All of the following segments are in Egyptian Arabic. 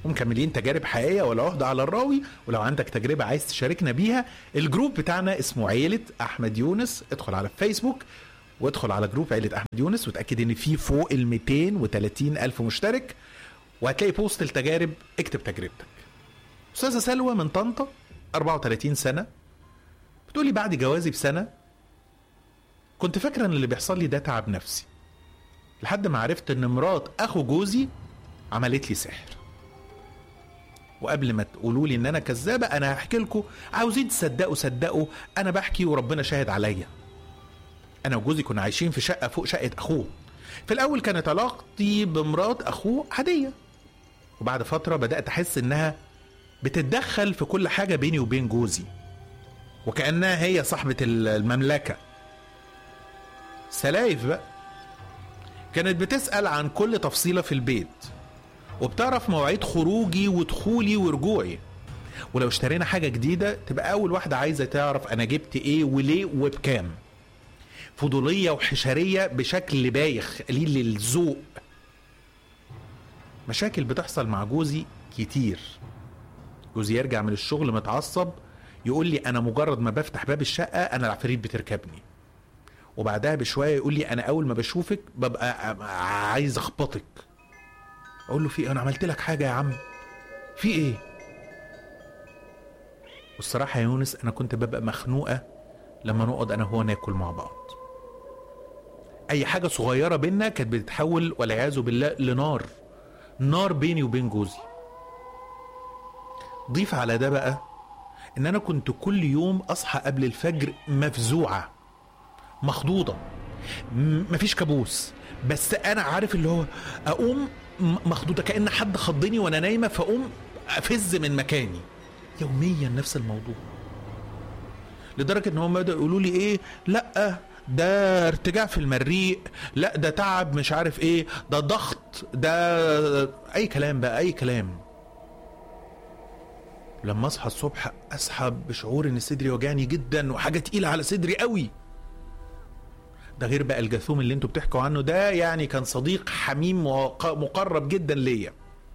ومكملين تجارب حقيقيه ولا عهده على الراوي ولو عندك تجربه عايز تشاركنا بيها الجروب بتاعنا اسمه عيله احمد يونس ادخل على فيسبوك وادخل على جروب عيله احمد يونس وتاكد ان في فوق ال 230 الف مشترك وهتلاقي بوست التجارب اكتب تجربتك استاذه سلوى من طنطا 34 سنه بتقولي بعد جوازي بسنه كنت فاكره ان اللي بيحصل لي ده تعب نفسي لحد ما عرفت ان مرات اخو جوزي عملت لي سحر وقبل ما تقولوا لي ان انا كذابه انا هحكي لكم عاوزين تصدقوا صدقوا انا بحكي وربنا شاهد عليا انا وجوزي كنا عايشين في شقه فوق شقه اخوه في الاول كانت علاقتي بمرات اخوه عاديه وبعد فتره بدات احس انها بتتدخل في كل حاجه بيني وبين جوزي وكانها هي صاحبه المملكه سلايف بقى كانت بتسال عن كل تفصيله في البيت وبتعرف مواعيد خروجي ودخولي ورجوعي ولو اشترينا حاجه جديده تبقى اول واحده عايزه تعرف انا جبت ايه وليه وبكام فضوليه وحشريه بشكل بايخ قليل للذوق مشاكل بتحصل مع جوزي كتير جوزي يرجع من الشغل متعصب يقول لي انا مجرد ما بفتح باب الشقه انا العفاريت بتركبني وبعدها بشويه يقول لي انا اول ما بشوفك ببقى عايز اخبطك اقول له في إيه؟ انا عملت لك حاجه يا عم في ايه والصراحه يا يونس انا كنت ببقى مخنوقه لما نقعد انا وهو ناكل مع بعض اي حاجه صغيره بينا كانت بتتحول والعياذ بالله لنار نار بيني وبين جوزي ضيف على ده بقى ان انا كنت كل يوم اصحى قبل الفجر مفزوعه مخضوضه م- مفيش كابوس بس انا عارف اللي هو اقوم م- مخضوضه كان حد خضني وانا نايمه فاقوم افز من مكاني يوميا نفس الموضوع لدرجه ان هم بداوا يقولوا لي ايه لا ده ارتجاع في المريء لا ده تعب مش عارف ايه ده ضغط ده اي كلام بقى اي كلام لما اصحى الصبح اصحى بشعور ان صدري وجعني جدا وحاجه تقيله على صدري قوي ده غير بقى الجاثوم اللي انتوا بتحكوا عنه ده يعني كان صديق حميم وق- مقرب جدا ليا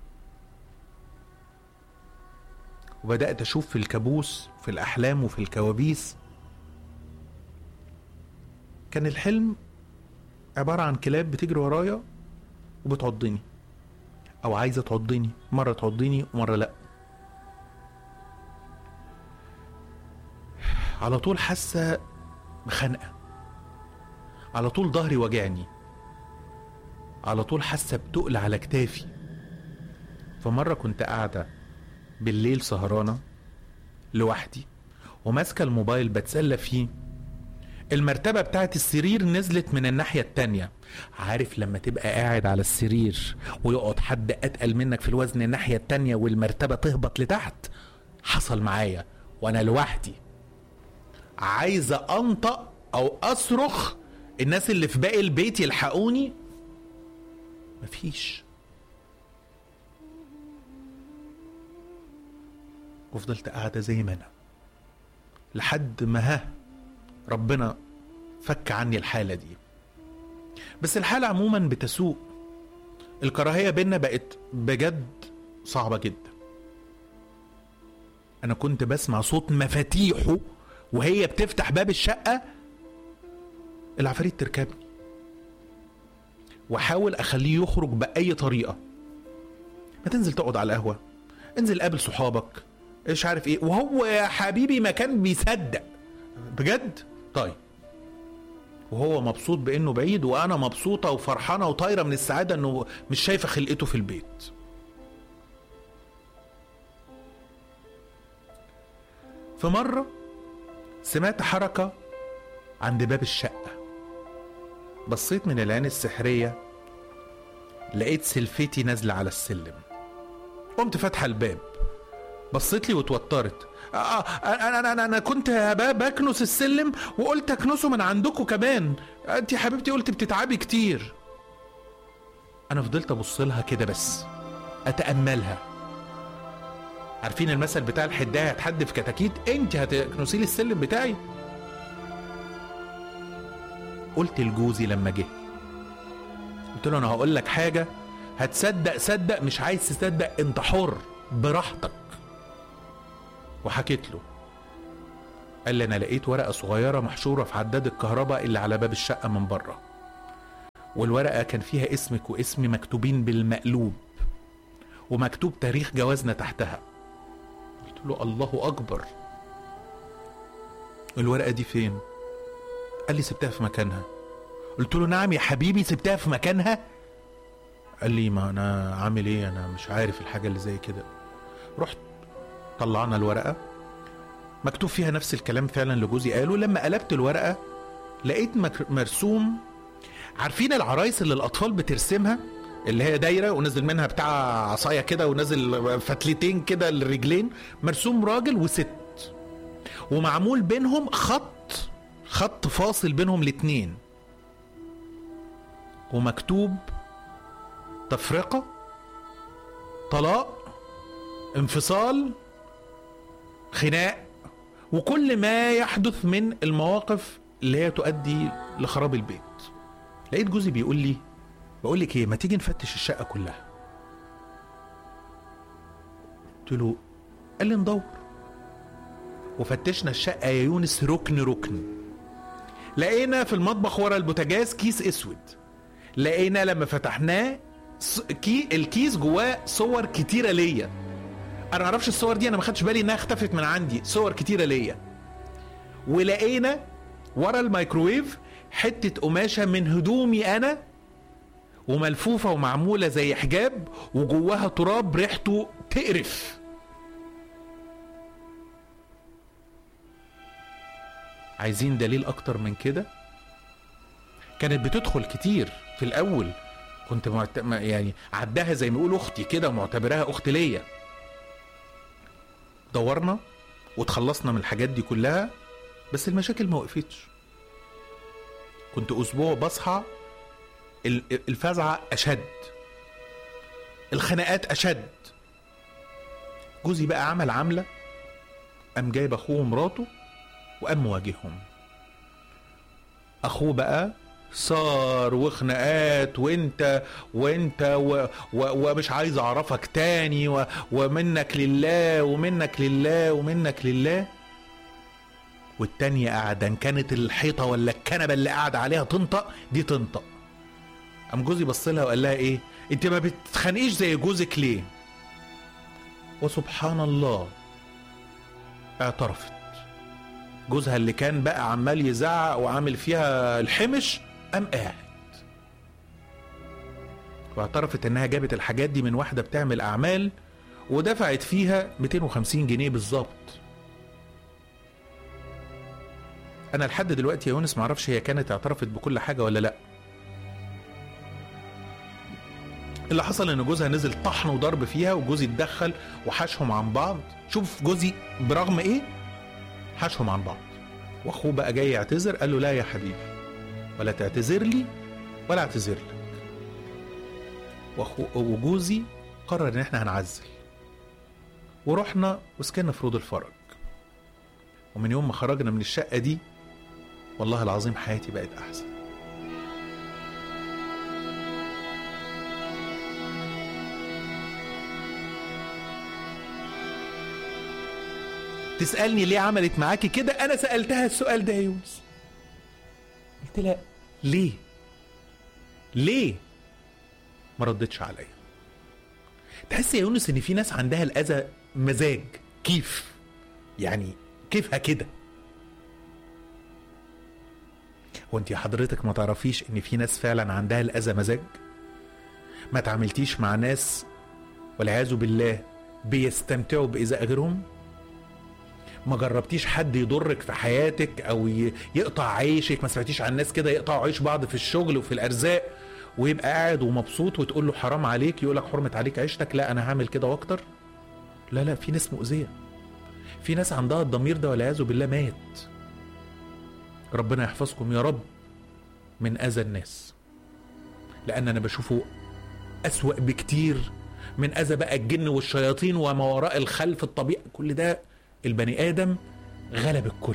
وبدات اشوف في الكابوس في الاحلام وفي الكوابيس كان الحلم عباره عن كلاب بتجري ورايا وبتعضني او عايزه تعضني مره تعضني ومره لا على طول حاسه بخنقه على طول ظهري وجعني على طول حاسه بتقل على كتافي فمره كنت قاعده بالليل سهرانه لوحدي وماسكه الموبايل بتسلى فيه المرتبة بتاعت السرير نزلت من الناحية التانية عارف لما تبقى قاعد على السرير ويقعد حد أتقل منك في الوزن الناحية التانية والمرتبة تهبط لتحت حصل معايا وأنا لوحدي عايز أنطق أو أصرخ الناس اللي في باقي البيت يلحقوني مفيش وفضلت قاعدة زي ما أنا لحد ما ها ربنا فك عني الحالة دي بس الحالة عموما بتسوء الكراهية بينا بقت بجد صعبة جدا أنا كنت بسمع صوت مفاتيحه وهي بتفتح باب الشقة العفاريت تركبني واحاول اخليه يخرج باي طريقه ما تنزل تقعد على القهوه انزل قابل صحابك مش عارف ايه وهو يا حبيبي ما كان بيصدق بجد طيب وهو مبسوط بانه بعيد وانا مبسوطه وفرحانه وطايره من السعاده انه مش شايفه خلقته في البيت في مره سمعت حركه عند باب الشقه بصيت من العين السحريه لقيت سلفتي نازله على السلم قمت فاتحه الباب بصيت لي واتوترت آه آه، انا انا انا انا كنت ب- بكنس السلم وقلت اكنسه من عندكم كمان انت يا حبيبتي قلت بتتعبي كتير انا فضلت ابص لها كده بس اتاملها عارفين المثل بتاع الحدايه هتحد في كتاكيت انت هتكنسي لي السلم بتاعي قلت لجوزي لما جه قلت له انا هقول لك حاجه هتصدق صدق مش عايز تصدق انت حر براحتك وحكيت له قال لي انا لقيت ورقه صغيره محشوره في عداد الكهرباء اللي على باب الشقه من بره والورقه كان فيها اسمك واسمي مكتوبين بالمقلوب ومكتوب تاريخ جوازنا تحتها قلت له الله اكبر الورقه دي فين قال لي سبتها في مكانها قلت له نعم يا حبيبي سبتها في مكانها قال لي ما انا عامل ايه انا مش عارف الحاجه اللي زي كده رحت طلعنا الورقه مكتوب فيها نفس الكلام فعلا اللي جوزي قاله لما قلبت الورقه لقيت مك- مرسوم عارفين العرايس اللي الاطفال بترسمها اللي هي دايره ونزل منها بتاع عصايه كده ونزل فتلتين كده للرجلين مرسوم راجل وست ومعمول بينهم خط خط فاصل بينهم الاتنين ومكتوب تفرقه طلاق انفصال خناق وكل ما يحدث من المواقف اللي هي تؤدي لخراب البيت لقيت جوزي بيقول لي بقول لك ايه ما تيجي نفتش الشقه كلها قلت له قال لي ندور وفتشنا الشقه يا يونس ركن ركن لقينا في المطبخ ورا البوتاجاز كيس اسود لقينا لما فتحناه ص- كي الكيس جواه صور كتيره ليا انا معرفش الصور دي انا ما خدتش بالي انها اختفت من عندي صور كتيره ليا ولقينا ورا الميكروويف حته قماشه من هدومي انا وملفوفه ومعموله زي حجاب وجواها تراب ريحته تقرف عايزين دليل اكتر من كده كانت بتدخل كتير في الاول كنت معت... ما- يعني عداها زي ما يقول اختي كده معتبراها اخت ليا دورنا وتخلصنا من الحاجات دي كلها بس المشاكل ما وقفتش كنت اسبوع بصحى ال- الفزعه اشد الخناقات اشد جوزي بقى عمل عمله قام جايب اخوه ومراته وقام مواجههم اخوه بقى صار وخناقات وانت وانت و و ومش عايز اعرفك تاني و ومنك لله ومنك لله ومنك لله والتانية قاعدة ان كانت الحيطة ولا الكنبة اللي قاعد عليها تنطق دي تنطق قام جوزي بص لها وقال لها ايه انت ما بتتخانقيش زي جوزك ليه وسبحان الله اعترفت جوزها اللي كان بقى عمال يزعق وعامل فيها الحمش قام قاعد واعترفت انها جابت الحاجات دي من واحده بتعمل اعمال ودفعت فيها 250 جنيه بالظبط انا لحد دلوقتي يا يونس معرفش هي كانت اعترفت بكل حاجه ولا لا اللي حصل ان جوزها نزل طحن وضرب فيها وجوزي اتدخل وحاشهم عن بعض شوف جوزي برغم ايه حاشهم عن بعض واخوه بقى جاي يعتذر قال له لا يا حبيبي ولا تعتذر لي ولا اعتذر لك واخوه وجوزي قرر ان احنا هنعزل ورحنا وسكننا في روض الفرج ومن يوم ما خرجنا من الشقه دي والله العظيم حياتي بقت احسن تسالني ليه عملت معاكي كده انا سالتها السؤال ده يا يونس قلت لها ليه ليه ما ردتش عليا تحس يا يونس ان في ناس عندها الاذى مزاج كيف يعني كيفها كده هو انت حضرتك ما تعرفيش ان في ناس فعلا عندها الاذى مزاج ما تعاملتيش مع ناس والعياذ بالله بيستمتعوا بايذاء غيرهم ما جربتيش حد يضرك في حياتك او ي- يقطع عيشك ما سمعتيش عن ناس كده يقطعوا عيش بعض في الشغل وفي الارزاق ويبقى قاعد ومبسوط وتقول له حرام عليك يقول لك حرمت عليك عيشتك لا انا هعمل كده واكتر لا لا في ناس مؤذيه في ناس عندها الضمير ده والعياذ بالله مات ربنا يحفظكم يا رب من اذى الناس لان انا بشوفه اسوا بكتير من اذى بقى الجن والشياطين وما وراء الخلف الطبيعي كل ده البني ادم غلب الكل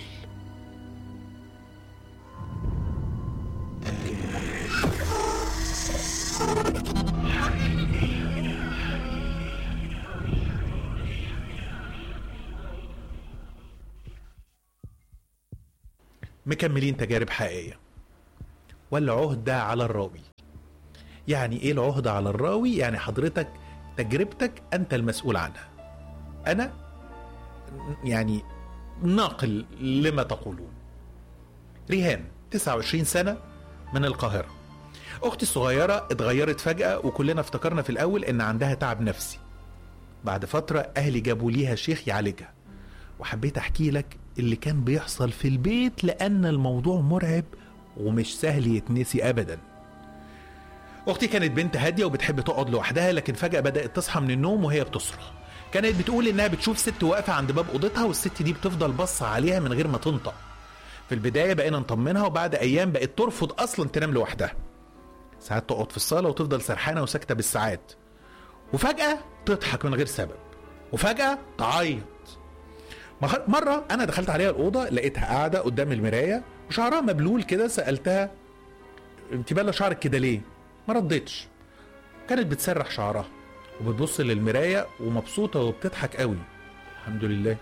مكملين تجارب حقيقيه والعهده على الراوي يعني ايه العهده على الراوي يعني حضرتك تجربتك انت المسؤول عنها انا يعني ناقل لما تقولون ريهان 29 سنه من القاهره اختي الصغيره اتغيرت فجاه وكلنا افتكرنا في الاول ان عندها تعب نفسي بعد فتره اهلي جابوا ليها شيخ يعالجها وحبيت احكي لك اللي كان بيحصل في البيت لان الموضوع مرعب ومش سهل يتنسي ابدا اختي كانت بنت هاديه وبتحب تقعد لوحدها لكن فجاه بدات تصحى من النوم وهي بتصرخ كانت بتقول انها بتشوف ست واقفه عند باب اوضتها والست دي بتفضل باصه عليها من غير ما تنطق في البدايه بقينا نطمنها وبعد ايام بقت ترفض اصلا تنام لوحدها ساعات تقعد في الصاله وتفضل سرحانه وساكته بالساعات وفجاه تضحك من غير سبب وفجاه تعيط مخ- مرة أنا دخلت عليها الأوضة لقيتها قاعدة قدام المراية وشعرها مبلول كده سألتها أنت بالة شعرك كده ليه؟ ما ردتش كانت بتسرح شعرها وبتبص للمراية ومبسوطة وبتضحك قوي الحمد لله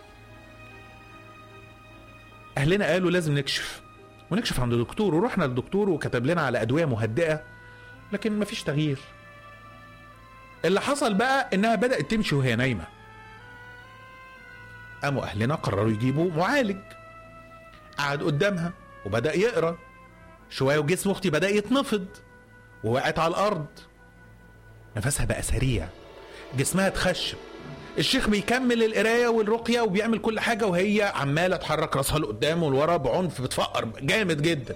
أهلنا قالوا لازم نكشف ونكشف عند الدكتور ورحنا للدكتور وكتب لنا على أدوية مهدئة لكن مفيش تغيير اللي حصل بقى إنها بدأت تمشي وهي نايمة قاموا اهلنا قرروا يجيبوا معالج قعد قدامها وبدا يقرا شويه وجسم اختي بدا يتنفض ووقعت على الارض نفسها بقى سريع جسمها اتخشب الشيخ بيكمل القرايه والرقيه وبيعمل كل حاجه وهي عماله تحرك راسها لقدام ولورا بعنف بتفقر جامد جدا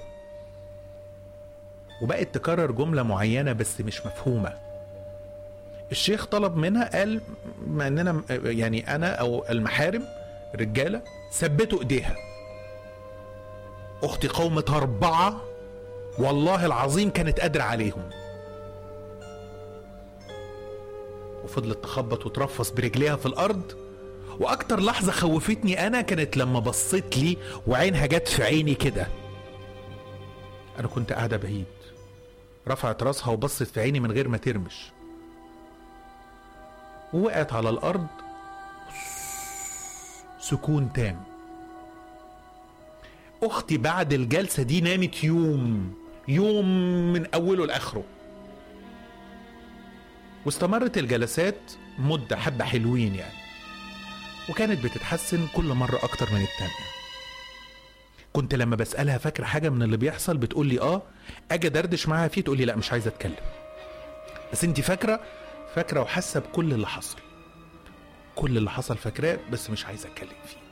وبقت تكرر جمله معينه بس مش مفهومه الشيخ طلب منها قال ما اننا يعني انا او المحارم الرجاله ثبتوا ايديها اختي قومة اربعة والله العظيم كانت قادرة عليهم وفضلت تخبط وترفص برجليها في الارض واكتر لحظة خوفتني انا كانت لما بصيت لي وعينها جت في عيني كده انا كنت قاعدة بعيد رفعت راسها وبصت في عيني من غير ما ترمش ووقعت على الارض سكون تام اختي بعد الجلسه دي نامت يوم يوم من اوله لاخره واستمرت الجلسات مده حبه حلوين يعني وكانت بتتحسن كل مره اكتر من التانيه كنت لما بسالها فاكره حاجه من اللي بيحصل بتقول لي اه اجي دردش معاها فيه تقول لي لا مش عايزه اتكلم بس انت فاكره فاكره وحاسه بكل اللي حصل كل اللي حصل فاكراه بس مش عايزه اتكلم فيه